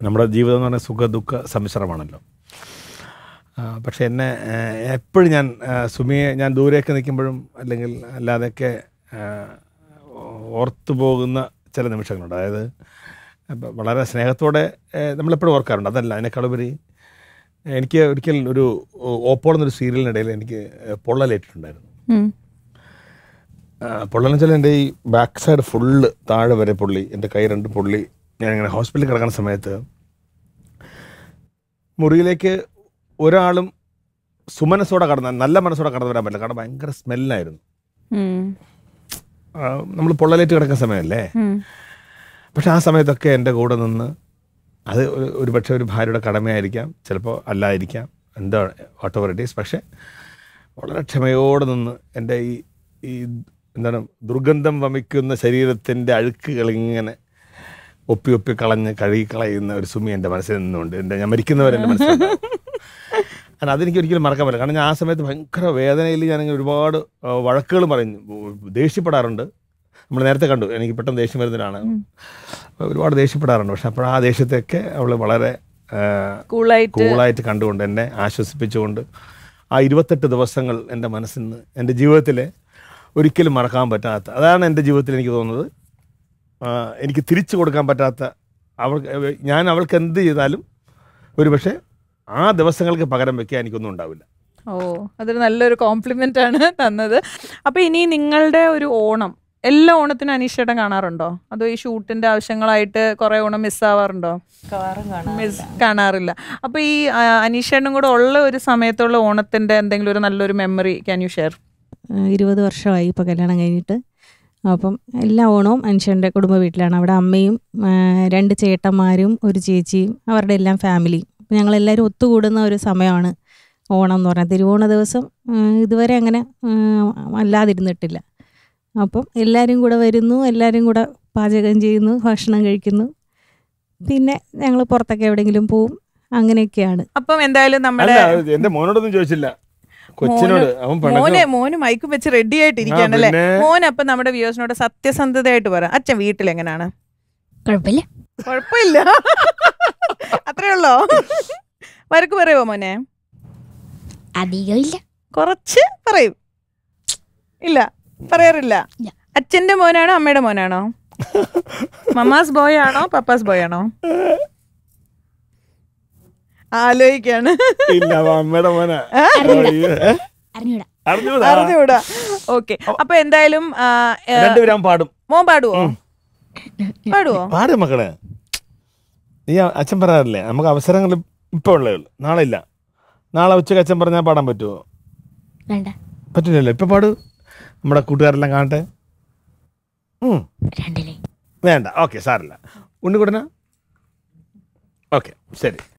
നമ്മുടെ ജീവിതം എന്ന് പറഞ്ഞാൽ സുഖ ദുഃഖ സമ്മിശ്രമാണല്ലോ ആ, പക്ഷേ എന്നെ എപ്പോഴും ഞാൻ ആ, സുമിയെ ഞാൻ ദൂരെയൊക്കെ നിൽക്കുമ്പോഴും അല്ലെങ്കിൽ അല്ലാതെയൊക്കെ ആ, ഓർത്തു പോകുന്ന ചില നിമിഷങ്ങളുണ്ട് അതായത് ഇപ്പം വളരെ സ്നേഹത്തോടെ ഏ, നമ്മളെപ്പോഴും ഓർക്കാറുണ്ട് അതല്ല അതിനേക്കാളുപരി എനിക്ക് ഒരിക്കൽ ഒരു ഓപ്പോൾ എന്നൊരു സീരിയലിനിടയിൽ എനിക്ക് പൊള്ളലേറ്റിട്ടുണ്ടായിരുന്നു ഉം. ആ, പൊള്ളലെന്ന് വെച്ചാൽ എൻ്റെ ഈ ബാക്ക് സൈഡ് ഫുള്ള് താഴെ വരെ പൊള്ളി എൻ്റെ കൈ രണ്ട് പൊള്ളി ഞാൻ ഇങ്ങനെ ഹോസ്പിറ്റലിൽ കിടക്കുന്ന സമയത്ത് മുറിയിലേക്ക് ഒരാളും സുമനസ്സോടെ കടന്ന നല്ല മനസ്സോടെ കടന്നു വരാൻ പറ്റില്ല കാരണം ഭയങ്കര സ്മെല്ലായിരുന്നു ഉം. നമ്മൾ പൊള്ളലേറ്റ് കിടക്കുന്ന സമയമല്ലേ ഉം. പക്ഷെ ആ സമയത്തൊക്കെ എൻ്റെ കൂടെ നിന്ന് അത് ഒരു ഒരു പക്ഷേ ഒരു ഭാര്യയുടെ കടമയായിരിക്കാം ചിലപ്പോൾ അല്ലായിരിക്കാം എന്താ വാട്ട് എവർ ഇറ്റ് ഈസ് പക്ഷേ വളരെ ക്ഷമയോടെ നിന്ന് എൻ്റെ ഈ ഈ എന്താണ് ദുർഗന്ധം വമിക്കുന്ന ശരീരത്തിൻ്റെ അഴുക്കുകൾ ഇങ്ങനെ ഒപ്പി ഒപ്പി കളഞ്ഞ് കഴുകി കളയുന്ന ഒരു സുമി എൻ്റെ മനസ്സിൽ നിന്നുണ്ട് എൻ്റെ ഞാൻ മരിക്കുന്നവരെ എൻ്റെ മനസ്സിലുണ്ടാവും കാരണം അതെനിക്ക് ഒരിക്കലും മറക്കാൻ പറ്റില്ല കാരണം ഞാൻ ആ സമയത്ത് ഭയങ്കര വേദനയിൽ ഞാനിങ്ങനെ ഒരുപാട് ആ, വഴക്കുകൾ പറഞ്ഞു ദേഷ്യപ്പെടാറുണ്ട് നമ്മൾ നേരത്തെ കണ്ടു എനിക്ക് പെട്ടെന്ന് ദേഷ്യം വരുന്നതിനാണ് ഒരുപാട് ദേഷ്യപ്പെടാറുണ്ട് പക്ഷെ അപ്പോൾ ആ ദേഷ്യത്തെയൊക്കെ അവൾ വളരെ ആ, കൂളായിട്ട് കൂളായിട്ട് കണ്ടുകൊണ്ട് എന്നെ ആശ്വസിപ്പിച്ചുകൊണ്ട് ആ ഇരുപത്തെട്ട് ദിവസങ്ങൾ എൻ്റെ മനസ്സിൽ നിന്ന് എൻ്റെ ജീവിതത്തിലെ ഒരിക്കലും മറക്കാൻ പറ്റാത്ത അതാണ് എൻ്റെ ജീവിതത്തിൽ എനിക്ക് തോന്നുന്നത് ആ, എനിക്ക് തിരിച്ചു കൊടുക്കാൻ പറ്റാത്ത അവൾ ഞാൻ അവൾക്ക് എന്ത് ചെയ്താലും ഒരു പക്ഷേ ആ ദിവസങ്ങൾക്ക് പകരം വെക്കാൻ എനിക്കൊന്നും ഉണ്ടാവില്ല ഓ അതൊരു നല്ലൊരു കോംപ്ലിമെന്റ് ആണ് തന്നത് അപ്പൊ ഇനി നിങ്ങളുടെ ഒരു ഓണം എല്ലാ ഓണത്തിനും അനീഷേട്ടൻ കാണാറുണ്ടോ അതോ ഈ ഷൂട്ടിന്റെ ആവശ്യങ്ങളായിട്ട് കുറെ ഓണം മിസ്സാവാറുണ്ടോ മിസ് കാണാറില്ല അപ്പൊ ഈ ആ, അനീഷേട്ടനും കൂടെ ഉള്ള ഒരു സമയത്തുള്ള ഓണത്തിന്റെ എന്തെങ്കിലും ഒരു നല്ലൊരു മെമ്മറി ക്യാൻ യു ഷെയർ ഏഹ് ഇരുപത് വർഷമായി ഇപ്പോൾ കല്യാണം കഴിഞ്ഞിട്ട് അപ്പം എല്ലാ ഓണവും അനുഷ്യൻ്റെ കുടുംബ വീട്ടിലാണ് അവിടെ അമ്മയും ഏഹ് രണ്ട് ചേട്ടന്മാരും ഒരു ചേച്ചിയും അവരുടെ എല്ലാം ഫാമിലിയും അപ്പം ഞങ്ങളെല്ലാവരും ഒത്തുകൂടുന്ന ഒരു സമയമാണ് ഓണം എന്ന് പറഞ്ഞാൽ തിരുവോണ ദിവസം ഏഹ് ഇതുവരെ അങ്ങനെ ഏഹ് അല്ലാതിരുന്നിട്ടില്ല അപ്പം എല്ലാവരും കൂടെ വരുന്നു എല്ലാവരും കൂടെ പാചകം ചെയ്യുന്നു ഭക്ഷണം കഴിക്കുന്നു പിന്നെ ഞങ്ങൾ പുറത്തൊക്കെ എവിടെയെങ്കിലും പോവും അങ്ങനെയൊക്കെയാണ് അപ്പം എന്തായാലും അല്ല നമ്മുടെ അത് എൻ്റെ മോനോടൊന്നും ചോദിച്ചില്ല കൊച്ചിനോട് അവൻ മോനെ പണക്കം മോന് മൈക്ക് വെച്ച് റെഡി ആയിട്ടിരിക്കുകയാണ് അല്ലേ പിന്നെ? മോൻ അപ്പം നമ്മുടെ വ്യൂവേഴ്സിനോട് സത്യസന്ധതയായിട്ട് പറ അച്ഛൻ വീട്ടിൽ എങ്ങനെയാണ് കുഴപ്പമില്ല കുഴപ്പമില്ല അത്രേ ഉള്ളോ വരക്ക് പറയുമോ മോനെ അധികം ഇല്ല കുറച്ച് പറയും ഇല്ല പറയാറില്ല ഇല്ല. അച്ഛന്റെ മോനാണോ അമ്മയുടെ മോനാണോ മമാസ് ബോയ് ആണോ പപ്പാസ് ബോയ് ആണോ ആലോചിക്കാണ് ഇല്ല അവൻ അമ്മയുടെ മോനാ അറിഞ്ഞൂടാ. ഏ? അറിഞ്ഞൂടാ അറിഞ്ഞൂടാ അറിഞ്ഞൂടാ ഓക്കെ അപ്പൊ എന്തായാലും ആ, ഏ, രണ്ടുപേരും അവൻ പാടും മോൻ പാടുവോ പാടുവോ പാടും മക്കളെ നീ അ- അച്ഛൻ പറയാറില്ലേ നമുക്ക് അവസരങ്ങൾ ഇപ്പൊ ഉള്ളേ ഉള്ളൂ നാളെ ഇല്ല നാളെ ഉച്ചക്ക് അച്ഛൻ പറഞ്ഞാൽ പാടാൻ പറ്റുമോ വേണ്ട പറ്റില്ലല്ലോ ഇപ്പൊ പാടു നമ്മുടെ കൂട്ടുകാരെല്ലാം കാണട്ടെ ഉം. രണ്ടിലേ വേണ്ട ഓക്കെ സാറില്ല ഉണ്ണിക്കുട്ടന ഓക്കെ ശരി